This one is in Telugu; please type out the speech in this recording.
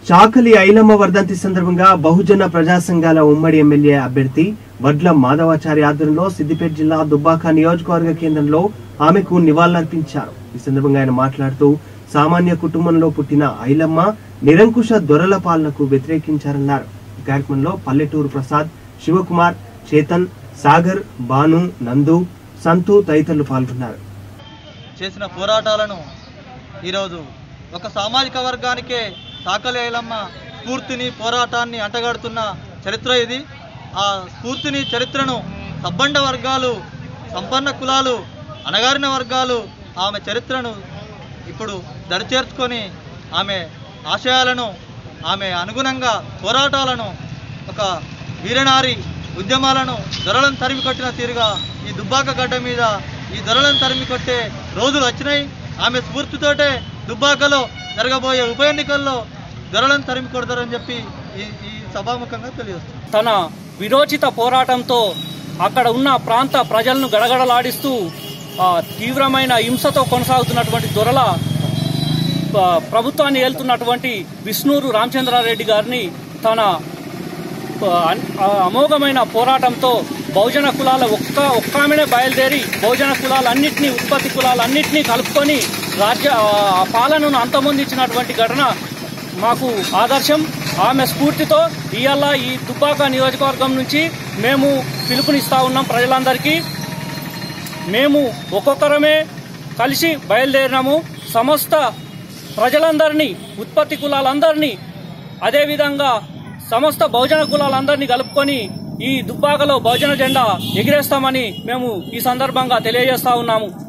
చాకలి ఐలమ్మ వర్ధంతి సందర్భంగా బహుజన ప్రజా సంఘాల ఉమ్మడి ఎమ్మెల్యే అభ్యర్థి వడ్ల మాధవాచారి ఆధ్వర్యంలో సిద్దిపేట జిల్లా దుబ్బాక నియోజకవర్గ కేంద్రంలో ఆమెకు నివాళులర్పించారు ఈ సందర్భంగా ఆయన మాట్లాడుతూ సామాన్య కుటుంబంలో పుట్టిన ఐలమ్మ నిరంకుశ దొరల పాలనకు వ్యతిరేకించారన్నారు ఈ కార్యక్రమంలో పల్లెటూరు ప్రసాద్ శివకుమార్ చేతన్ సాగర్ బాను నందు సంతు తదితరులు పాల్గొన్నారు చేసిన పోరాటాలను ఈరోజు ఒక సామాజిక వర్గానికే సాకలి ఐలమ్మ స్ఫూర్తిని పోరాటాన్ని అంటగడుతున్న చరిత్ర ఇది ఆ స్ఫూర్తిని చరిత్రను సబ్బండ వర్గాలు సంపన్న కులాలు అణగారిన వర్గాలు ఆమె చరిత్రను ఇప్పుడు దరిచేర్చుకొని ఆమె ఆశయాలను ఆమె అనుగుణంగా పోరాటాలను ఒక వీరనారి ఉద్యమాలను దొరలను తరిమి కొట్టిన తీరుగా ఈ దుబ్బాక గడ్డ మీద ఈ దొరలను తరిమి కొట్టే రోజులు వచ్చినాయి ఆమె స్ఫూర్తితోటే దుబ్బాకలో జరగబోయే ఉప ఎన్నికల్లో దొరలను తరిమి కొడతారని చెప్పి ఈ ఈ సభాముఖంగా తెలియజేస్తుంది తన విరోచిత పోరాటంతో అక్కడ ఉన్న ప్రాంత ప్రజలను గడగడలాడిస్తూ ఆ, తీవ్రమైన హింసతో కొనసాగుతున్నటువంటి దొరల ఆ, ప్రభుత్వాన్ని ఏలుతున్నటువంటి విష్ణూరు రామచంద్రారెడ్డి గారిని తన ఆ, ఆ, అమోఘమైన పోరాటంతో బహుజన కులాల ఒక్క ఒక్క ఆమెనే బయలుదేరి బహుజన కులాలన్నింటినీ ఉత్పత్తి కులాలన్నింటినీ కలుపుకొని రాజ్య ఆ పాలనను అంతమొందించినటువంటి ఘటన మాకు ఆదర్శం ఆమె స్ఫూర్తితో ఇవాళ ఈ దుబ్బాక నియోజకవర్గం నుంచి మేము పిలుపునిస్తా ఉన్నాం ప్రజలందరికీ మేము ఒక్కొక్కరమే కలిసి బయలుదేరినాము సమస్త ప్రజలందరినీ ఉత్పత్తి కులాలందరినీ అదేవిధంగా సమస్త బహుజన కులాలందరినీ కలుపుకొని ఈ దుబ్బాకలో బహుజన జెండా ఎగిరేస్తామని మేము ఈ సందర్భంగా తెలియజేస్తా ఉన్నాము